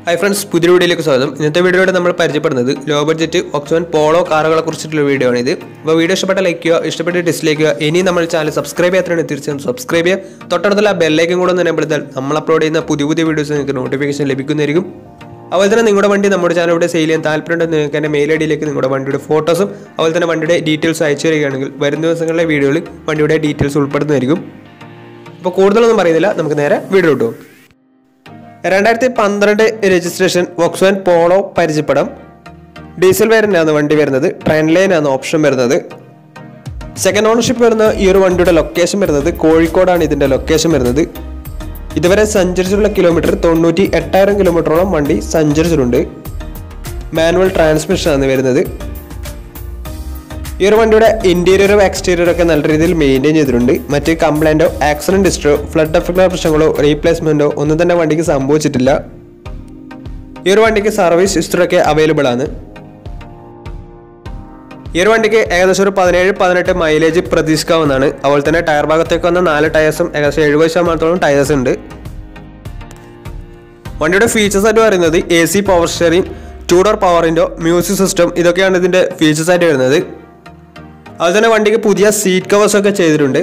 hi friends പുതിയ വീഡിയോയിലേക്ക് സ്വാഗതം ഇന്നത്തെ വീഡിയോയുടെ നമ്മൾ പരിചയപ്പെടുന്നത് ലോ ബഡ്ജറ്റ് ഓക്സിജൻ പോളോ കാറുകളെ കുറിച്ചിട്ടുള്ള വീഡിയോ ആണ് ഇത് അപ്പോൾ വീഡിയോ ഇഷ്ടപ്പെട്ട ലൈക്ക് ചെയ്യുക ഇഷ്ടപ്പെട്ട് ഡിസ്ലൈക്ക് ചെയ്യുക ഇനി നമ്മൾ ചാനൽ സബ്സ്ക്രൈബ് ചെയ്യാത്തതാണ് തീർച്ചയായും സബ്സ്ക്രൈബ് ചെയ്യുക തൊട്ടടുത്തുള്ള ബെല്ലൈക്കും കൂടെ ഒന്ന് എനേബിളിത്താൽ നമ്മൾ അപ്ലോഡ് ചെയ്യുന്ന പുതിയ പുതിയ വീഡിയോസ് നിങ്ങൾക്ക് നോട്ടിഫിക്കേഷൻ ലഭിക്കുന്നതായിരിക്കും അതുപോലെ തന്നെ നിങ്ങളുടെ വണ്ടി നമ്മുടെ ചാനലിലൂടെ സെയിൽ ചെയ്യാൻ താല്പര്യമുണ്ടെന്ന് നിങ്ങൾക്ക് എൻ്റെ മെയിൽ ഐ ഡിയിലേക്ക് നിങ്ങളുടെ വണ്ടിയുടെ ഫോട്ടോസും അതുപോലെ തന്നെ വണ്ടിയുടെ ഡീറ്റെയിൽസ് അയച്ചു തരികയാണെങ്കിൽ വരും ദിവസങ്ങളിലെ വീഡിയോയിൽ വണ്ടിയുടെ ഡീറ്റെയിൽസ് ഉൾപ്പെടുന്നതായിരിക്കും അപ്പോൾ കൂടുതലൊന്നും പറയുന്നില്ല നമുക്ക് നേരെ വീഡിയോ കിട്ടും രണ്ടായിരത്തി പന്ത്രണ്ട് രജിസ്ട്രേഷൻ വോക്സ്വാൻ പോളോ പരിചയപ്പെടാം ഡീസൽ വേരിയൻ്റാണ് വണ്ടി വരുന്നത് ട്രെയിൻ ലൈനാണ് ഓപ്ഷൻ വരുന്നത് സെക്കൻഡ് ഓണർഷിപ്പ് വരുന്ന ഈ ഒരു വണ്ടിയുടെ ലൊക്കേഷൻ വരുന്നത് കോഴിക്കോടാണ് ഇതിൻ്റെ ലൊക്കേഷൻ വരുന്നത് ഇതുവരെ സഞ്ചരിച്ചിട്ടുള്ള കിലോമീറ്റർ തൊണ്ണൂറ്റി എട്ടായിരം കിലോമീറ്ററോളം വണ്ടി സഞ്ചരിച്ചിട്ടുണ്ട് മാനുവൽ ട്രാൻസ്മിഷൻ ആണ് വരുന്നത് ഈ ഒരു വണ്ടിയുടെ ഇന്റീരിയറും എക്സ്റ്റീരിയറും ഒക്കെ നല്ല രീതിയിൽ മെയിൻറ്റെയിൻ ചെയ്തിട്ടുണ്ട് മറ്റ് കംപ്ലൈൻറ്റോ ആക്സിഡന്റ് ഹിസ്റ്ററോ ഫ്ലഡ് എഫക്റ്റോ പ്രശ്നങ്ങളോ റീപ്ലേസ്മെന്റോ ഒന്നും തന്നെ വണ്ടിക്ക് സംഭവിച്ചിട്ടില്ല ഈ ഒരു വണ്ടിക്ക് സർവീസ് ഹിസ്റ്ററി ഒക്കെ അവൈലബിൾ ആണ് ഈ ഒരു വണ്ടിക്ക് ഏകദേശം ഒരു പതിനേഴ് പതിനെട്ട് മൈലേജ് പ്രതീക്ഷിക്കാവുന്നതാണ് അതുപോലെ തന്നെ ടയർ ഭാഗത്തേക്ക് വന്ന നാല് ടയേഴ്സും ഏകദേശം എഴുപത് ശതമാനത്തോളം ടയേഴ്സ് ഉണ്ട് വണ്ടിയുടെ ഫീച്ചേഴ്സ് ആയിട്ട് പറയുന്നത് A C power steering two door power window music system ഇതൊക്കെയാണ് ഇതിൻ്റെ ഫീച്ചേഴ്സ് ആയിട്ട് വരുന്നത് അതുപോലെ തന്നെ വണ്ടിക്ക് പുതിയ സീറ്റ് കവേഴ്സ് ഒക്കെ ചെയ്തിട്ടുണ്ട്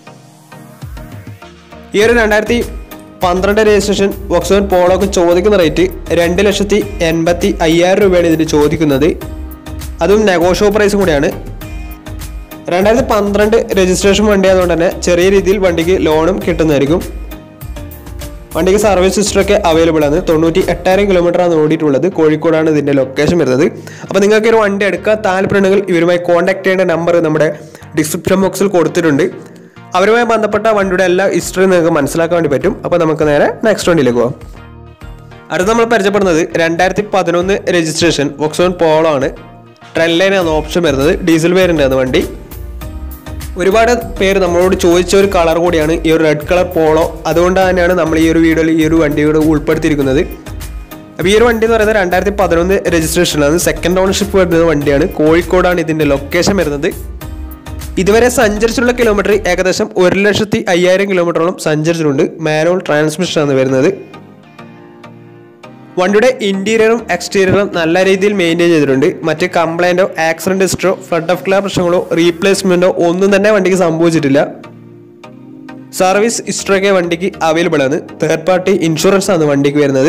ഈ ഒരു രണ്ടായിരത്തി പന്ത്രണ്ട് രജിസ്ട്രേഷൻ വോക്സോൺ പോളോക്ക് ചോദിക്കുന്ന റേറ്റ് രണ്ട് ലക്ഷത്തി എൺപത്തി അയ്യായിരം രൂപയാണ് ഇതിന് ചോദിക്കുന്നത് അതും നെഗോഷ്യോ പ്രൈസും കൂടിയാണ് രണ്ടായിരത്തി പന്ത്രണ്ട് രജിസ്ട്രേഷൻ വണ്ടി ആയതുകൊണ്ട് തന്നെ ചെറിയ രീതിയിൽ വണ്ടിക്ക് ലോണും കിട്ടുന്നതായിരിക്കും വണ്ടിക്ക് സർവീസ് സിസ്റ്ററൊക്കെ അവൈലബിൾ ആണ് തൊണ്ണൂറ്റി എട്ടായിരം കിലോമീറ്റർ ആണ് ഓടിയിട്ടുള്ളത് കോഴിക്കോടാണ് ഇതിൻ്റെ ലൊക്കേഷൻ വരുന്നത് അപ്പോൾ നിങ്ങൾക്ക് ഒരു വണ്ടി എടുക്കാൻ താല്പര്യമുണ്ടെങ്കിൽ ഇവരുമായി കോൺടാക്ട് ചെയ്യേണ്ട നമ്പർ നമ്മുടെ ഡിസ്ക്രിപ്ഷൻ ബോക്സിൽ കൊടുത്തിട്ടുണ്ട് അവരുമായി ബന്ധപ്പെട്ട വണ്ടിയുടെ എല്ലാ ഹിസ്റ്ററി നിങ്ങൾക്ക് മനസ്സിലാക്കാൻ വേണ്ടി പറ്റും അപ്പോൾ നമുക്ക് നേരെ നെക്സ്റ്റ് വണ്ടിയിലേക്ക് പോകാം അടുത്ത നമ്മൾ പരിചയപ്പെടുന്നത് രണ്ടായിരത്തി പതിനൊന്ന് രജിസ്ട്രേഷൻ വോക്സോൺ പോളോ ആണ് ട്രെൻ ലൈൻ ആണ് ഓപ്ഷൻ വരുന്നത് ഡീസൽ വേരിയൻ്റ് ആണ് വണ്ടി ഒരുപാട് പേര് നമ്മളോട് ചോദിച്ച ഒരു കളർ കൂടിയാണ് ഈ ഒരു റെഡ് കളർ പോളോ അതുകൊണ്ട് തന്നെയാണ് നമ്മൾ ഈ ഒരു വീഡിയോയിൽ ഈ ഒരു വണ്ടിയോട് ഉൾപ്പെടുത്തിയിരിക്കുന്നത് അപ്പോൾ ഈ ഒരു വണ്ടി എന്ന് പറയുന്നത് രണ്ടായിരത്തി പതിനൊന്ന് രജിസ്ട്രേഷനാണ് സെക്കൻഡ് ഓണർഷിപ്പ് വരുന്ന വണ്ടിയാണ് കോഴിക്കോടാണ് ഇതിൻ്റെ ലൊക്കേഷൻ വരുന്നത് ഇതുവരെ സഞ്ചരിച്ചിട്ടുള്ള കിലോമീറ്റർ ഏകദേശം ഒരു ലക്ഷത്തി അയ്യായിരം കിലോമീറ്ററോളം സഞ്ചരിച്ചിട്ടുണ്ട് മാനുവൽ ട്രാൻസ്മിഷനാണ് വരുന്നത് വണ്ടിയുടെ ഇന്റീരിയറും എക്സ്റ്റീരിയറും നല്ല രീതിയിൽ മെയിൻറ്റെയിൻ ചെയ്തിട്ടുണ്ട് മറ്റ് കംപ്ലൈൻറ്റോ ആക്സിഡന്റ് ഹിസ്റ്ററോ ഫ്ലഡ് ഓഫ് ക്ലാ പ്രശ്നങ്ങളോ റീപ്ലേസ്മെന്റോ ഒന്നും തന്നെ വണ്ടിക്ക് സംഭവിച്ചിട്ടില്ല സർവീസ് ഹിസ്റ്ററൊക്കെ വണ്ടിക്ക് അവൈലബിൾ ആണ് തേർഡ് പാർട്ടി ഇൻഷുറൻസ് ആണ് വണ്ടിക്ക് വരുന്നത്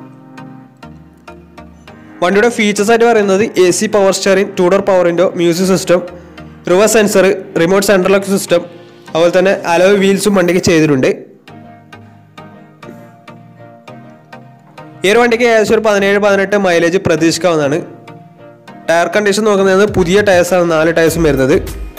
വണ്ടിയുടെ ഫീച്ചേഴ്സ് ആയിട്ട് പറയുന്നത് A C power steering two door power window music system reverse sensor remote central lock system അതുപോലെ തന്നെ അലോയ് വീൽസും വണ്ടിക്ക് ചെയ്തിട്ടുണ്ട് ഈ ഒരു വണ്ടിക്ക് ഏകദേശം ഒരു പതിനേഴ് പതിനെട്ട് മൈലേജ് പ്രതീക്ഷിക്കാവുന്നതാണ് ടയർ കണ്ടീഷൻ നോക്കുന്നത് പുതിയ ടയർസാണ് നാല് ടയർസും വരുന്നത്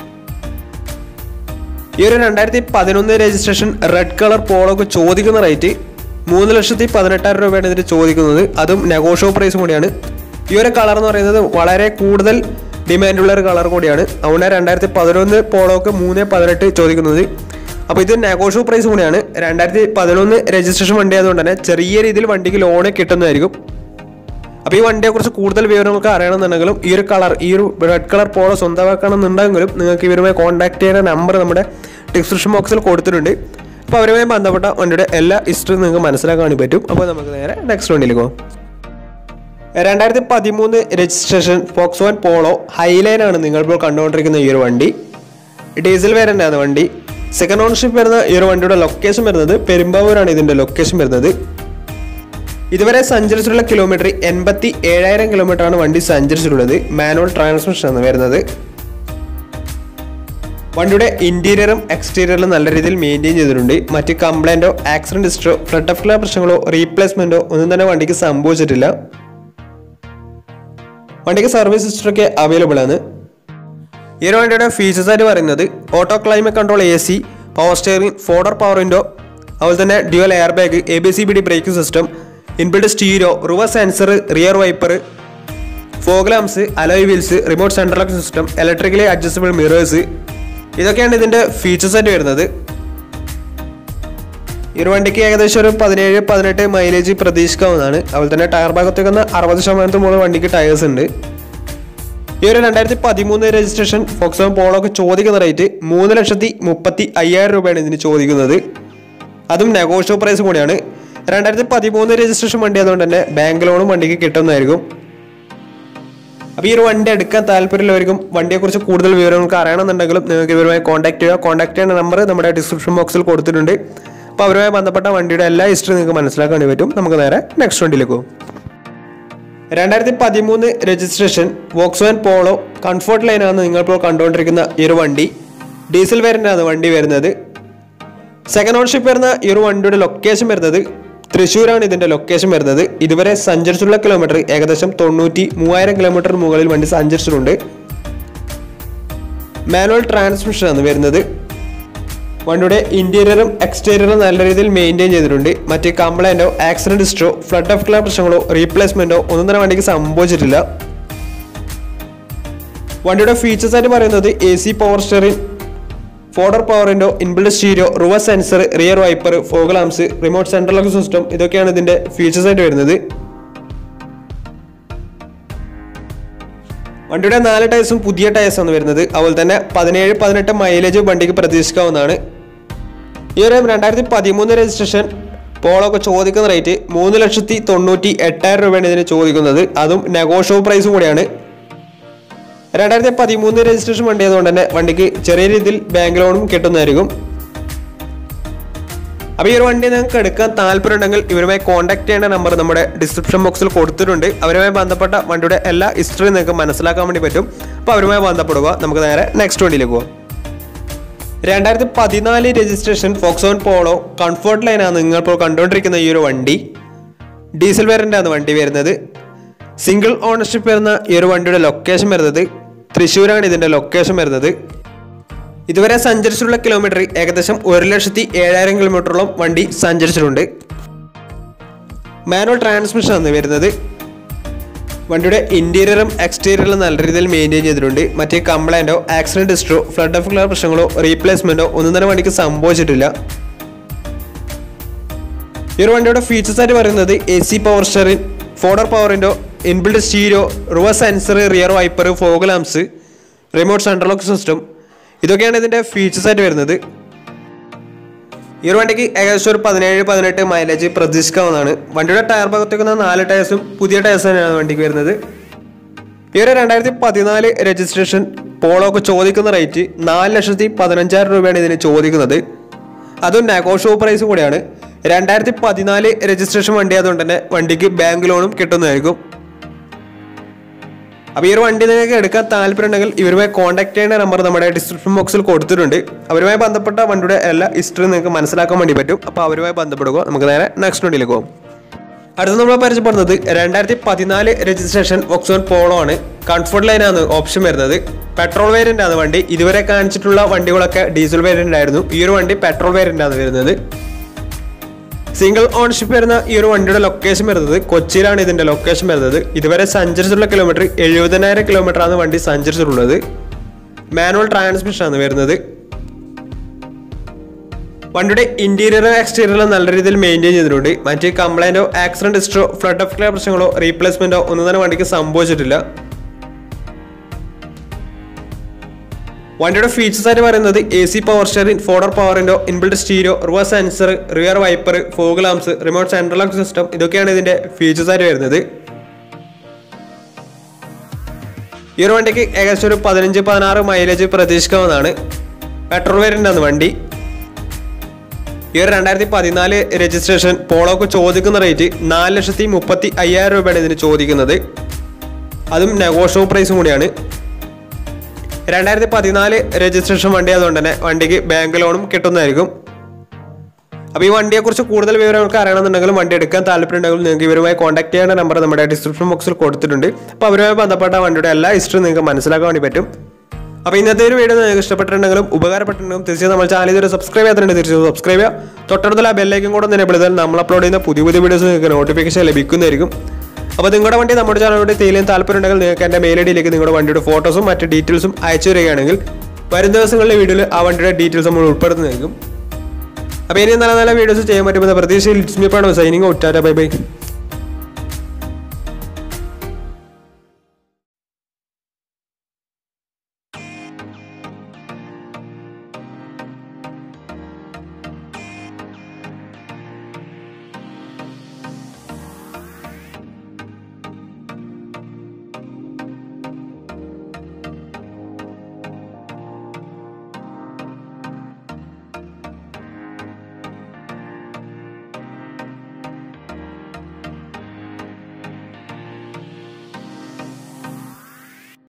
ഈ ഒരു രണ്ടായിരത്തി പതിനൊന്ന് രജിസ്ട്രേഷൻ റെഡ് കളർ പോളോക്ക് ചോദിക്കുന്ന റേറ്റ് മൂന്ന് ലക്ഷത്തി പതിനെട്ടായിരം രൂപയാണ് ഇതിന് ചോദിക്കുന്നത് അതും നെഗോഷ്യോ പ്രൈസും കൂടിയാണ് ഈ ഒരു കളർ എന്ന് പറയുന്നത് വളരെ കൂടുതൽ ഡിമാൻഡുള്ള ഒരു കളർ കൂടിയാണ് അതുകൊണ്ട് രണ്ടായിരത്തി പതിനൊന്ന് പോളോക്ക് മൂന്ന് പതിനെട്ട് ചോദിക്കുന്നത് അപ്പോൾ ഇത് നെഗോഷ്യോ പ്രൈസ് കൂടിയാണ് രണ്ടായിരത്തി പതിനൊന്ന് രജിസ്ട്രേഷൻ വണ്ടി ആയതുകൊണ്ട് തന്നെ ചെറിയ രീതിയിൽ വണ്ടിക്ക് ലോണ് കിട്ടുന്നതായിരിക്കും അപ്പോൾ ഈ വണ്ടിയെക്കുറിച്ച് കൂടുതൽ വിവരങ്ങൾക്ക് അറിയണമെന്നുണ്ടെങ്കിലും ഈ ഒരു കളർ ഈ ഒരു റെഡ് കളർ പോളോ സ്വന്തമാക്കണമെന്നുണ്ടെങ്കിലും നിങ്ങൾക്ക് ഇവരുമായി കോൺടാക്ട് ചെയ്യുന്ന നമ്പർ നമ്മുടെ ഡിസ്ക്രിപ്ഷൻ ബോക്സിൽ കൊടുത്തിട്ടുണ്ട് അപ്പോൾ അവരുമായി ബന്ധപ്പെട്ട വണ്ടിയുടെ എല്ലാ ഹിസ്റ്ററിയും നിങ്ങൾക്ക് മനസ്സിലാക്കാൻ വേണ്ടി പറ്റും അപ്പോൾ നമുക്ക് നേരെ നെക്സ്റ്റ് വണ്ടിയിലേക്ക് പോകാം രണ്ടായിരത്തി പതിമൂന്ന് registration Volkswagen Polo Highline ആണ് നിങ്ങളിപ്പോൾ കണ്ടുകൊണ്ടിരിക്കുന്ന ഈ ഒരു വണ്ടി ഡീസൽ വേരിയൻ്റ് ആണ് വണ്ടി സെക്കൻഡ് ഓണർഷിപ്പ് വരുന്ന ഈ ഒരു വണ്ടിയുടെ ലൊക്കേഷൻ വരുന്നത് പെരുമ്പാവൂരാണ് ഇതിൻ്റെ ലൊക്കേഷൻ വരുന്നത് ഇതുവരെ സഞ്ചരിച്ചിട്ടുള്ള കിലോമീറ്റർ എൺപത്തി ഏഴായിരം കിലോമീറ്റർ ആണ് വണ്ടി സഞ്ചരിച്ചിട്ടുള്ളത് മാനുവൽ ട്രാൻസ്മിഷൻ ആണ് വരുന്നത് വണ്ടിയുടെ ഇന്റീരിയറും എക്സ്റ്റീരിയറും നല്ല രീതിയിൽ മെയിൻറ്റെയിൻ ചെയ്തിട്ടുണ്ട് മറ്റ് കംപ്ലൈൻറ്റോ ആക്സിഡന്റ് ഹിസ്റ്ററോ ഫ്ലഡ് ഓഫ് പ്രശ്നങ്ങളോ റീപ്ലേസ്മെന്റോ ഒന്നും തന്നെ വണ്ടിക്ക് സംഭവിച്ചിട്ടില്ല വണ്ടിക്ക് സർവീസ് ഹിസ്റ്ററൊക്കെ അവൈലബിൾ ആണ് ഈ ഒരു വണ്ടിയുടെ ഫീച്ചേഴ്സ് ആയിട്ട് പറയുന്നത് auto climate control A C power steering four door power window അതുപോലെ തന്നെ dual air bag A B C B D braking system inbuilt stereo reverse sensor rear wiper fog lamps alloy wheels remote central lock system electrically adjustable mirrors ഇതൊക്കെയാണ് ഇതിൻ്റെ features ആയിട്ട് വരുന്നത് ഈ ഒരു വണ്ടിക്ക് ഏകദേശം ഒരു പതിനേഴ് പതിനെട്ട് മൈലേജ് പ്രതീക്ഷിക്കാവുന്നതാണ് അതുപോലെ തന്നെ ടയർ ഭാഗത്തേക്ക് വന്ന അറുപത് ശതമാനത്തിന് മുകളിൽ വണ്ടിക്ക് ടയേഴ്സ് ഉണ്ട് ഈ ഒരു രണ്ടായിരത്തി പതിമൂന്ന് രജിസ്ട്രേഷൻ ഫോക്സോൺ പോളോക്ക് ചോദിക്കുന്ന റേറ്റ് മൂന്ന് ലക്ഷത്തി മുപ്പത്തി അയ്യായിരം രൂപയാണ് ഇതിന് ചോദിക്കുന്നത് അതും നെഗോഷ്യോ പ്രൈസ് കൂടിയാണ് രണ്ടായിരത്തി പതിമൂന്ന് രജിസ്ട്രേഷൻ വണ്ടി ആയതുകൊണ്ട് തന്നെ ബാങ്ക് ലോണും വണ്ടിക്ക് കിട്ടുന്നതായിരിക്കും അപ്പോൾ ഈ ഒരു വണ്ടി എടുക്കാൻ താല്പര്യമുള്ളവർക്കും വണ്ടിയെക്കുറിച്ച് കൂടുതൽ വിവരങ്ങൾക്ക് അറിയണമെന്നുണ്ടെങ്കിലും നിങ്ങൾക്ക് ഇവരുമായി കോൺടാക്ട് ചെയ്യുക കോൺടാക്ട് ചെയ്യുന്ന നമ്പർ നമ്മുടെ ഡിസ്ക്രിപ്ഷൻ ബോക്സിൽ കൊടുത്തിട്ടുണ്ട് അപ്പോൾ അവരുമായി ബന്ധപ്പെട്ട വണ്ടിയുടെ എല്ലാ ഹിസ്റ്ററി നിങ്ങൾക്ക് മനസ്സിലാക്കാൻ വേണ്ടി പറ്റും നമുക്ക് നേരെ നെക്സ്റ്റ് വണ്ടിയിലേക്ക് പോകും രണ്ടായിരത്തി പതിമൂന്ന് രജിസ്ട്രേഷൻ വോക്സ്വാൻ പോളോ കംഫർട്ട് ലൈനാണ് നിങ്ങളിപ്പോൾ കണ്ടുകൊണ്ടിരിക്കുന്ന ഈ ഒരു വണ്ടി ഡീസൽ വേരിയൻ്റാണ് വണ്ടി വരുന്നത് സെക്കൻഡ് ഓൺഷിപ്പ് വരുന്ന ഈ ഒരു വണ്ടിയുടെ ലൊക്കേഷൻ വരുന്നത് തൃശ്ശൂരാണ് ഇതിന്റെ ലൊക്കേഷൻ വരുന്നത് ഇതുവരെ സഞ്ചരിച്ചുള്ള കിലോമീറ്റർ ഏകദേശം തൊണ്ണൂറ്റി മൂവായിരം കിലോമീറ്റർ മുകളിൽ വണ്ടി സഞ്ചരിച്ചിട്ടുണ്ട് മാനുവൽ ട്രാൻസ്മിഷൻ ആണ് വരുന്നത് വണ്ടിയുടെ ഇന്റീരിയറും എക്സ്റ്റീരിയറും നല്ല രീതിയിൽ മെയിൻറ്റെയിൻ ചെയ്തിട്ടുണ്ട് മറ്റ് കംപ്ലൈൻറ്റോ ആക്സിഡന്റ് ഹിസ്റ്ററോ ഫ്ലഡ് ഓഫ് ക്ലാ പ്രശ്നങ്ങളോ റീപ്ലേസ്മെന്റോ ഒന്നും തന്നെ വണ്ടിക്ക് സംഭവിച്ചിട്ടില്ല വണ്ടിയുടെ ഫീച്ചേഴ്സ് ആയിട്ട് പറയുന്നത് A C power steering four door power window inbuilt stereo reverse sensor rear wiper fog lamps remote central lock system ഇതൊക്കെയാണ് ഇതിന്റെ ഫീച്ചേഴ്സ് ആയിട്ട് വരുന്നത് വണ്ടിയുടെ നാല് ടയർസും പുതിയ ടയർസ് ആണ് വരുന്നത് അതുപോലെ തന്നെ പതിനേഴ് പതിനെട്ട് മൈലേജ് വണ്ടിക്ക് പ്രതീക്ഷിക്കാവുന്നതാണ് ഈ ഒരു രണ്ടായിരത്തി പതിമൂന്ന് രജിസ്ട്രേഷൻ പോളൊക്കെ ചോദിക്കുന്ന റേറ്റ് മൂന്ന് ലക്ഷത്തി തൊണ്ണൂറ്റി എട്ടായിരം രൂപയാണ് ഇതിന് ചോദിക്കുന്നത് അതും നെഗോഷ്യബിൾ പ്രൈസ് കൂടിയാണ് രണ്ടായിരത്തി പതിമൂന്ന് രജിസ്ട്രേഷൻ വണ്ടി ആയതുകൊണ്ട് തന്നെ വണ്ടിക്ക് ചെറിയ രീതിയിൽ ബാങ്ക് ലോണും കിട്ടുന്നതായിരിക്കും അപ്പോൾ ഈ ഒരു വണ്ടി നിങ്ങൾക്ക് എടുക്കാൻ താല്പര്യമുണ്ടെങ്കിൽ ഇവരുമായി കോൺടാക്ട് ചെയ്യേണ്ട നമ്പർ നമ്മുടെ ഡിസ്ക്രിപ്ഷൻ ബോക്സിൽ കൊടുത്തിട്ടുണ്ട് അവരുമായി ബന്ധപ്പെട്ട വണ്ടിയുടെ എല്ലാ ഹിസ്റ്ററിയും നിങ്ങൾക്ക് മനസ്സിലാക്കാൻ വേണ്ടി പറ്റും അപ്പോൾ അവരുമായി ബന്ധപ്പെടുക നമുക്ക് നേരെ നെക്സ്റ്റ് വണ്ടിയിലേക്ക് പോകാം രണ്ടായിരത്തി പതിനാല് രജിസ്ട്രേഷൻ ഫോക്സോൺ പോളോ കംഫർട്ട് ലൈനാണ് നിങ്ങളിപ്പോൾ കണ്ടുകൊണ്ടിരിക്കുന്ന ഈ ഒരു വണ്ടി ഡീസൽ വേരിയൻ്റാണ് വണ്ടി വരുന്നത് സിംഗിൾ ഓണർഷിപ്പ് വരുന്ന ഈ ഒരു വണ്ടിയുടെ ലൊക്കേഷൻ വരുന്നത് തൃശ്ശൂരാണ് ഇതിൻ്റെ ലൊക്കേഷൻ വരുന്നത് ഇതുവരെ സഞ്ചരിച്ചിട്ടുള്ള കിലോമീറ്റർ ഏകദേശം ഒരു ലക്ഷത്തി ഏഴായിരം കിലോമീറ്ററോളം വണ്ടി സഞ്ചരിച്ചിട്ടുണ്ട് മാനുവൽ ട്രാൻസ്മിഷൻ ആണ് വരുന്നത് വണ്ടിയുടെ ഇന്റീരിയറും എക്സ്റ്റീരിയറും നല്ല രീതിയിൽ മെയിൻറ്റെയിൻ ചെയ്തിട്ടുണ്ട് മറ്റേ കംപ്ലൈൻറ്റോ ആക്സിഡന്റ് ഹിസ്റ്ററോ ഫ്ലഡ് ഓഫ് ക്ലിയർ പ്രശ്നങ്ങളോ റീപ്ലേസ്മെന്റോ ഒന്നും തന്നെ വണ്ടിക്ക് സംഭവിച്ചിട്ടില്ല ഈ ഒരു വണ്ടിയുടെ ഫീച്ചേഴ്സ് ആയിട്ട് പറയുന്നത് A C power steering four door power window inbuilt stereo reverse sensor rear wiper fog lamps remote central lock system ഇതൊക്കെയാണ് ഇതിൻ്റെ ഫീച്ചേഴ്സ് ആയിട്ട് വരുന്നത് ഈ ഒരു വണ്ടിക്ക് ഏകദേശം ഒരു പതിനേഴ് പതിനെട്ട് മൈലേജ് പ്രതീക്ഷിക്കാവുന്നതാണ് വണ്ടിയുടെ ടയർ ഭാഗത്തേക്ക് നാല് ടയർസും പുതിയ ടയർസ് തന്നെയാണ് വണ്ടിക്ക് വരുന്നത് ഈ ഒരു രണ്ടായിരത്തി പതിനാല് രജിസ്ട്രേഷൻ പോളോക്ക് ചോദിക്കുന്ന റേറ്റ് നാല് ലക്ഷത്തി പതിനഞ്ചായിരം രൂപയാണ് ഇതിന് ചോദിക്കുന്നത് അതും നെഗോഷ്യബിൾ പ്രൈസ് കൂടിയാണ് രണ്ടായിരത്തി പതിനാല് രജിസ്ട്രേഷൻ വണ്ടി ആയതുകൊണ്ട് തന്നെ വണ്ടിക്ക് ബാങ്ക് ലോണും കിട്ടുന്നതായിരിക്കും അപ്പോൾ ഈ ഒരു വണ്ടി നിങ്ങൾക്ക് എടുക്കാൻ താല്പര്യമുണ്ടെങ്കിൽ ഇവരുമായി കോൺടാക്ട് ചെയ്യേണ്ട നമ്പർ നമ്മുടെ ഡിസ്ക്രിപ്ഷൻ ബോക്സിൽ കൊടുത്തിട്ടുണ്ട് അവരുമായി ബന്ധപ്പെട്ട വണ്ടിയുടെ എല്ലാ ഹിസ്റ്ററി നിങ്ങൾക്ക് മനസ്സിലാക്കാൻ വേണ്ടി പറ്റും അപ്പോൾ അവരുമായി ബന്ധപ്പെടുക നമുക്ക് നേരെ നെക്സ്റ്റ് വണ്ടിയിലേക്ക് പോകും അടുത്ത നമ്മൾ പരിചയപ്പെടുന്നത് രണ്ടായിരത്തി പതിനാല് രജിസ്ട്രേഷൻ വോക്സോൺ പോളോ ആണ് കംഫർട്ട് ലൈനാണ് ഓപ്ഷൻ വരുന്നത് പെട്രോൾ വേരിയന്റ് ആണ് വണ്ടി ഇതുവരെ കാണിച്ചിട്ടുള്ള വണ്ടികളൊക്കെ ഡീസൽ വേരിയന്റ് ആയിരുന്നു ഈ ഒരു വണ്ടി പെട്രോൾ വേരിയന്റ് ആണ് വരുന്നത് സിംഗിൾ ഓൺഷിപ്പ് വരുന്ന ഈ ഒരു വണ്ടിയുടെ ലൊക്കേഷൻ വരുന്നത് കൊച്ചിയിലാണ് ഇതിന്റെ ലൊക്കേഷൻ വരുന്നത് ഇതുവരെ സഞ്ചരിച്ചിട്ടുള്ള കിലോമീറ്റർ എഴുപതിനായിരം കിലോമീറ്റർ ആണ് വണ്ടി സഞ്ചരിച്ചിട്ടുള്ളത് മാനുവൽ ട്രാൻസ്മിഷൻ ആണ് വരുന്നത് വണ്ടിയുടെ ഇന്റീരിയറും എക്സ്റ്റീരിയറും നല്ല രീതിയിൽ മെയിൻറ്റെയിൻ ചെയ്തിട്ടുണ്ട് മറ്റ് കംപ്ലൈന്റോ ആക്സിഡന്റ് ഹിസ്റ്ററോ ഫ്ലഡ് ഓഫ് ക്ലിയർ പ്രശ്നങ്ങളോ റീപ്ലേസ്മെന്റോ ഒന്നും തന്നെ വണ്ടിക്ക് സംഭവിച്ചിട്ടില്ല വണ്ടിയുടെ ഫീച്ചേഴ്സ് ആയിട്ട് പറയുന്നത് A C power steering four door power window inbuilt stereo reverse sensor rear wiper fog lamps remote central lock system ഇതൊക്കെയാണ് ഇതിന്റെ ഫീച്ചേഴ്സ് ആയിട്ട് വരുന്നത് ഈ ഒരു വണ്ടിക്ക് ഏകദേശം ഒരു പതിനഞ്ച് പതിനാറ് മൈലേജ് പ്രതീക്ഷിക്കാവുന്നതാണ് പെട്രോൾ വേരിയൻ്റാണ് വണ്ടി ഈ ഒരു രണ്ടായിരത്തി പതിനാല് രജിസ്ട്രേഷൻ പോളോക്ക് ചോദിക്കുന്ന റേറ്റ് നാല് ലക്ഷത്തി മുപ്പത്തി അയ്യായിരം രൂപയാണ് ഇതിന് ചോദിക്കുന്നത് അതും നെഗോഷ്യബിൾ പ്രൈസും കൂടിയാണ് രണ്ടായിരത്തി പതിനാല് രജിസ്ട്രേഷൻ വണ്ടി ആയതുകൊണ്ട് തന്നെ വണ്ടിക്ക് ബാങ്ക് ലോണും കിട്ടുന്നതായിരിക്കും അപ്പോൾ ഈ വണ്ടിയെക്കുറിച്ച് കൂടുതൽ വിവരങ്ങൾക്ക് അറിയണമെന്നുണ്ടെങ്കിലും വണ്ടി എടുക്കാൻ താല്പര്യമുണ്ടെങ്കിലും നിങ്ങൾക്ക് ഇവരുമായി കോൺടാക്ട് ചെയ്യേണ്ട നമ്പർ നമ്മുടെ ഡിസ്ക്രിപ്ഷൻ ബോക്സിൽ കൊടുത്തിട്ടുണ്ട് അപ്പോൾ അവരുമായി ബന്ധപ്പെട്ട വണ്ടിയുടെ എല്ലാ ഹിസ്റ്ററിയും നിങ്ങൾക്ക് മനസ്സിലാക്കാൻ വേണ്ടി പറ്റും അപ്പോൾ ഇന്നത്തെ ഒരു വീഡിയോ നിങ്ങൾക്ക് ഇഷ്ടപ്പെട്ടിട്ടുണ്ടെങ്കിലും ഉപകാരപ്പെട്ടിട്ടുണ്ടെങ്കിലും തീർച്ചയായും നമ്മൾ ചാനൽ ഇതുവരെ സബ്സ്ക്രൈബ് ചെയ്യാത്തുണ്ട് തീർച്ചയായും സബ്സ്ക്രൈബ് ചെയ്യുക തൊട്ടടുത്തുള്ള ബെല്ലേക്കും കൂടെ തന്നെ ചെയ്താൽ നമ്മൾ അപ്ലോഡ് ചെയ്യുന്ന പുതിയ പുതിയ വീഡിയോസ് നിങ്ങൾക്ക് നോട്ടിഫിക്കേഷൻ ലഭിക്കുന്നതായിരിക്കും അപ്പോൾ നിങ്ങളുടെ വണ്ടി നമ്മുടെ ചാനലിലൂടെ തേയിലും താല്പര്യമുണ്ടെങ്കിൽ നിങ്ങൾക്ക് എൻ്റെ മെയിൽ ഐ ഡിയിലേക്ക് നിങ്ങളുടെ വണ്ടിയുടെ ഫോട്ടോസും മറ്റ് ഡീറ്റെയിൽസും അയച്ചു തരികയാണെങ്കിൽ വരും ദിവസങ്ങളിലെ വീഡിയോയിൽ ആ വണ്ടിയുടെ ഡീറ്റെയിൽസ് നമ്മൾ ഉൾപ്പെടുത്തുന്നതായിരിക്കും അപ്പോൾ ഇനി നല്ല നല്ല വീഡിയോസ് ചെയ്യാൻ പറ്റുമെന്ന പ്രതീക്ഷയിൽ ഇറ്റ്സ് മീ പാണ് signing out tata bye by